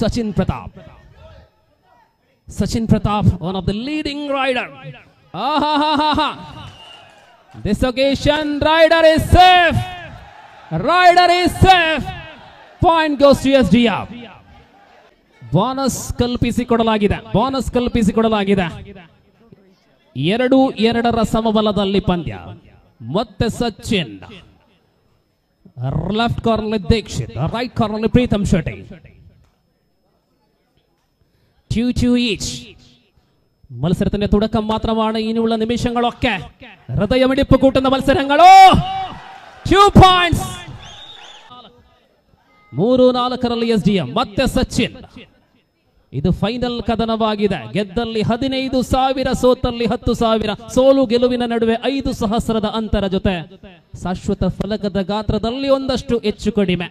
Sachin Pratap. Sachin Pratap, one of the leading rider. Ah, ha, ha, ha, ha. This occasion, rider is safe. Rider is safe. Point goes to SDF. Bonus ಕಲ್ಪಿಸಿಕೊಡಲಾಗಿದೆ bonus ಕಲ್ಪಿಸಿಕೊಡಲಾಗಿದೆ ಎರಡು ಎರಡರ ಸಮಬಲದಲ್ಲಿ ಪಂದ್ಯ ಮತ್ತೆ Sachin left ಕಾರ್ನಲ್ಲಿ Dikshit right ಕಾರ್ನಲ್ಲಿ Preetham Shetty two two each മത്സരത്തിന്റെ തുടക്കം മാത്രമാണ് ഇനിയുള്ള നിമിഷങ്ങളൊക്കെ ഹൃദയമിടിപ്പ് കൂട്ടുന്ന മത്സരങ്ങളോ ടു പോയിന്റ്സ് ಮೂರು ನಾಲ್ಕರಲ್ಲಿ ಎಸ್ ಡಿ ಎಂ ಮತ್ತೆ ಸಚಿನ್ ಇದು ಫೈನಲ್ ಕದನವಾಗಿದೆ ಗೆದ್ದಲ್ಲಿ ಹದಿನೈದು ಸಾವಿರ ಸೋತಲ್ಲಿ ಹತ್ತು ಸಾವಿರ ಸೋಲು ಗೆಲುವಿನ ನಡುವೆ ಐದು ಸಹಸ್ರದ ಅಂತರ ಜೊತೆ ಶಾಶ್ವತ ಫಲಕದ ಗಾತ್ರದಲ್ಲಿ ಒಂದಷ್ಟು ಹೆಚ್ಚು ಕಡಿಮೆ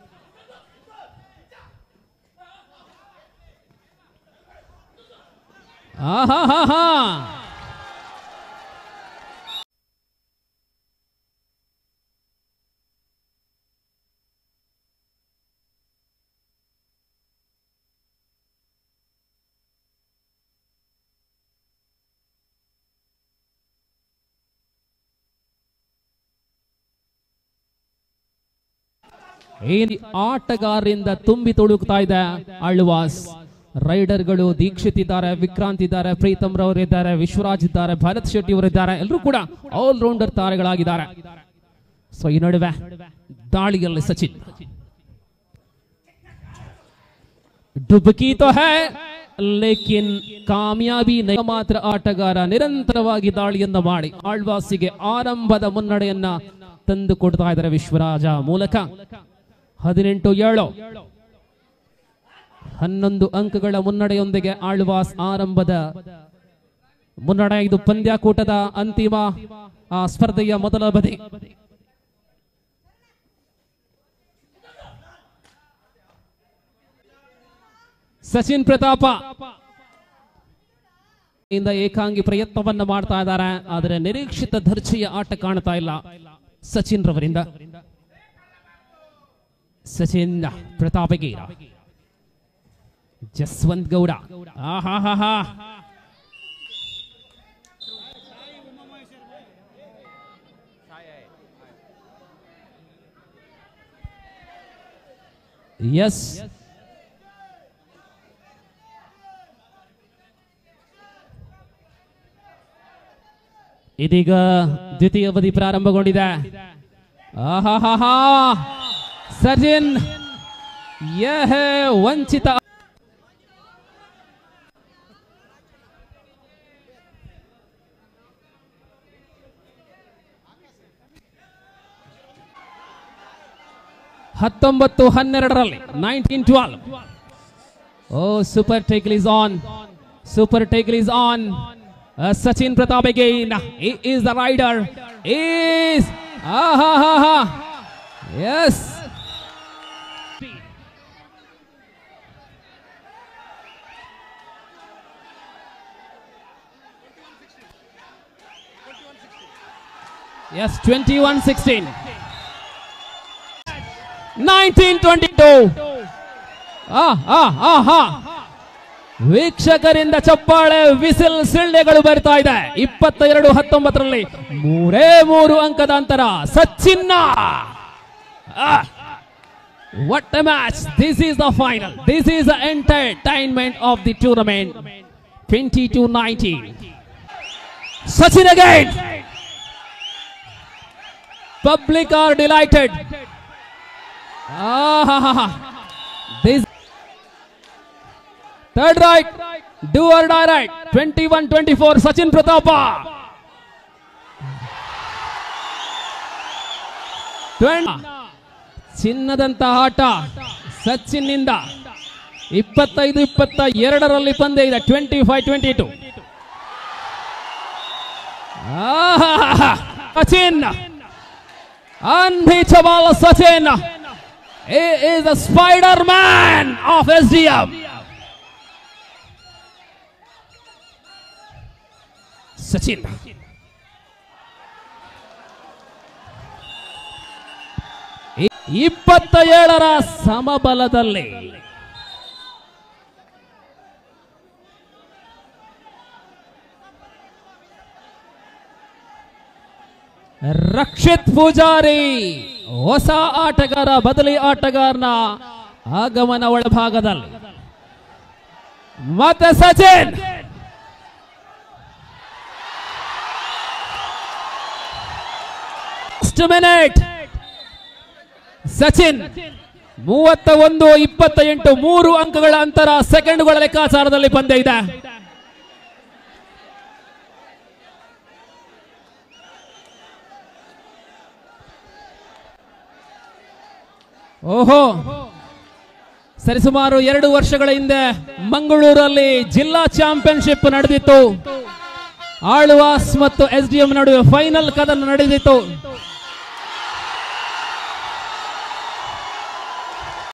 ಆಹಾಹಾಹಾ. ಈ ಆಟಗಾರರಿಂದ ತುಂಬಿ ತುಳುಕ್ತಾ ಇದೆ ಅಳ್ವಾಸ್ ರೈಡರ್ಗಳು ದೀಕ್ಷಿತ್ ಇದ್ದಾರೆ ವಿಕ್ರಾಂತ್ ಇದ್ದಾರೆ ಪ್ರೀತಮ್ ರವರು ಇದ್ದಾರೆ ವಿಶ್ವರಾಜ್ ಇದ್ದಾರೆ ಭರತ್ ಶೆಟ್ಟಿ ಅವರಿದ್ದಾರೆ ಎಲ್ಲರೂ ಕೂಡ ಆಲ್ ರೌಂಡರ್ ತಾರೆಗಳಾಗಿದ್ದಾರೆ ಸೊ ಈ ನಡುವೆ ದಾಳಿಯಲ್ಲಿ ಸಚಿನ್ ಡುಬಕಿ ತೋ ಹೈ ಲೇಕಿನ್ ಕಾಮಯಾಬಿ ನೈ- ಮಾತ್ರ ಆಟಗಾರ ನಿರಂತರವಾಗಿ ದಾಳಿಯನ್ನ ಮಾಡಿ ಆಳ್ವಾಸಿಗೆ ಆರಂಭದ ಮುನ್ನಡೆಯನ್ನ ತಂದು ಕೊಡ್ತಾ ಇದ್ದಾರೆ ವಿಶ್ವರಾಜ ಮೂಲಕ ಹದಿನೆಂಟು ಏಳು ಹನ್ನೊಂದು ಅಂಕಗಳ ಮುನ್ನಡೆಯೊಂದಿಗೆ ಆಳ್ವಾಸ್ ಆರಂಭದ ಮುನ್ನಡೆ ಇದು ಪಂದ್ಯಾಕೂಟದ ಅಂತಿಮ ಆ ಸ್ಪರ್ಧೆಯ ಮೊದಲ ಬದಿ ಸಚಿನ್ ಪ್ರತಾಪ ಇಂದ ಏಕಾಂಗಿ ಪ್ರಯತ್ನವನ್ನ ಮಾಡ್ತಾ ಇದ್ದಾರೆ ಆದರೆ ನಿರೀಕ್ಷಿತ ದರ್ಜೆಯ ಆಟ ಕಾಣ್ತಾ ಇಲ್ಲ ಸಚಿನ್ ರವರಿಂದ ಸಚಿನ್ ಪ್ರತಾಪಗೀರ ಜಸ್ವಂತ್ ಗೌಡ ಆಹಾಹಾಹಾ. ಎಸ್ ಇದೀಗ ದ್ವಿತೀಯ ಅವಧಿ ಪ್ರಾರಂಭಗೊಂಡಿದೆ ಆಹಾಹಾಹಾ. ಸಚಿನ್ ಯಹ ವಂಚಿತ ಹತ್ತೊಂಬತ್ತು ಹನ್ನೆರಡರಲ್ಲಿ nineteen twelve oh super tackle is on super tackle is on Sachin Pratap again he is the rider is ah ha ha ha yes yes 21 16 1922 ah ah ah ah ವೀಕ್ಷಕರಿಂದ ಚಪ್ಪಾಳೆ ವಿಸಿಲ್ ಸಿಳ್ಳೆಗಳು ಬರ್ತಾ ಇದೆ ಇಪ್ಪತ್ತೆರಡು ಹತ್ತೊಂಬತ್ತರಲ್ಲಿ ಮೂರೇ ಮೂರು ಅಂಕದ ಅಂತರ ಸಚಿನ್ನ what a match this is the final this is the entertainment of the tournament twenty two nineteen Sachin again public are delighted this third right do or die right twenty one twenty four Sachin ಪ್ರತಾಪ ಟ್ವೆಂ- ಚಿನ್ನದಂತ ಆಟ ಸಚಿನ್ನಿಂದ ಇಪ್ಪತ್ತೈದು ಇಪ್ಪತ್ತ ಎರಡರಲ್ಲಿ ಪಂದ್ಯ ಇದೆ twenty five twenty two Sachin unbeatable Sachin. He is the Spider-Man of SDM. Sachin ಇ- ಇಪ್ಪತ್ತ ಏಳರ ಸಮಬಲದಲ್ಲಿ ರಕ್ಷಿತ್ ಪೂಜಾರಿ ಹೊಸ ಆಟಗಾರ ಬದಲಿ ಆಟಗಾರನ ಆಗಮನ ಒಳಭಾಗದಲ್ಲಿ ಮತ್ತೆ ಸಚಿನ್ ಮಿನಿಟ್ ಸಚಿನ್ ಮೂವತ್ತ ಒಂದು ಇಪ್ಪತ್ತ ಎಂಟು ಮೂರು ಅಂಕಗಳ ಅಂತರ ಸೆಕೆಂಡ್ಗಳ ಲೆಕ್ಕಾಚಾರದಲ್ಲಿ ಪಂದ್ಯ ಇದೆ ಓಹೋ ಸರಿಸುಮಾರು ಎರಡು ವರ್ಷಗಳ ಹಿಂದೆ ಮಂಗಳೂರಲ್ಲಿ ಜಿಲ್ಲಾ ಚಾಂಪಿಯನ್ಶಿಪ್ ನಡೆದಿತ್ತು ಆಳ್ವಾಸ್ ಮತ್ತು ಎಸ್ ಡಿ ಎಂ ನಡುವೆ ಫೈನಲ್ ಕದನ ನಡೆದಿತ್ತು